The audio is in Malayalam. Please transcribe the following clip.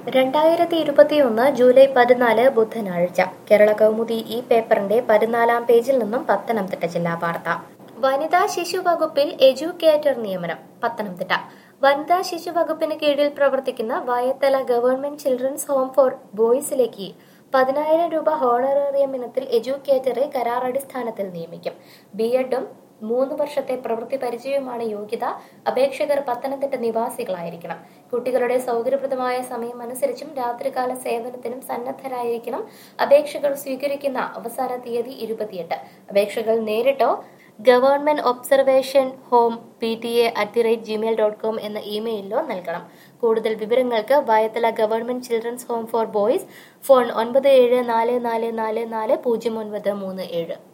രണ്ടായിരത്തി ഇരുപത്തിയൊന്ന് ജൂലൈ പതിനാല് ബുധനാഴ്ച കേരള കൗമുദി ഈ പേപ്പറിന്റെ പതിനാലാം പേജിൽ നിന്നും പത്തനംതിട്ട ജില്ലാ വാർത്ത വനിതാ ശിശു വകുപ്പിൽ എഡ്യൂക്കേറ്റർ നിയമനം പത്തനംതിട്ട വനിതാ ശിശു വകുപ്പിന് കീഴിൽ പ്രവർത്തിക്കുന്ന Vayathala government children's home for ബോയ്സിലേക്ക് പതിനായിരം രൂപ ഹോണറേറിയം ഇനത്തിൽ എഡ്യൂക്കേറ്ററെ കരാറടിസ്ഥാനത്തിൽ നിയമിക്കും ബി എഡും മൂന്ന് വർഷത്തെ പ്രവൃത്തി പരിചയവുമാണ് യോഗ്യത അപേക്ഷകർ പത്തനംതിട്ട നിവാസികളായിരിക്കണം കുട്ടികളുടെ സൗകര്യപ്രദമായ സമയം അനുസരിച്ചും രാത്രികാല സേവനത്തിനും സന്നദ്ധരായിരിക്കണം അപേക്ഷകൾ സ്വീകരിക്കുന്ന അവസാന തീയതി ഇരുപത്തിയെട്ട് അപേക്ഷകൾ നേരിട്ടോ government observation home P T A at the rate Gmail dot com എന്ന ഇമെയിലിലോ നൽകണം കൂടുതൽ വിവരങ്ങൾക്ക് Vayathala government children's home for boys phone ഒൻപത് ഏഴ് നാല് നാല് നാല് നാല് പൂജ്യം ഒൻപത് മൂന്ന് ഏഴ്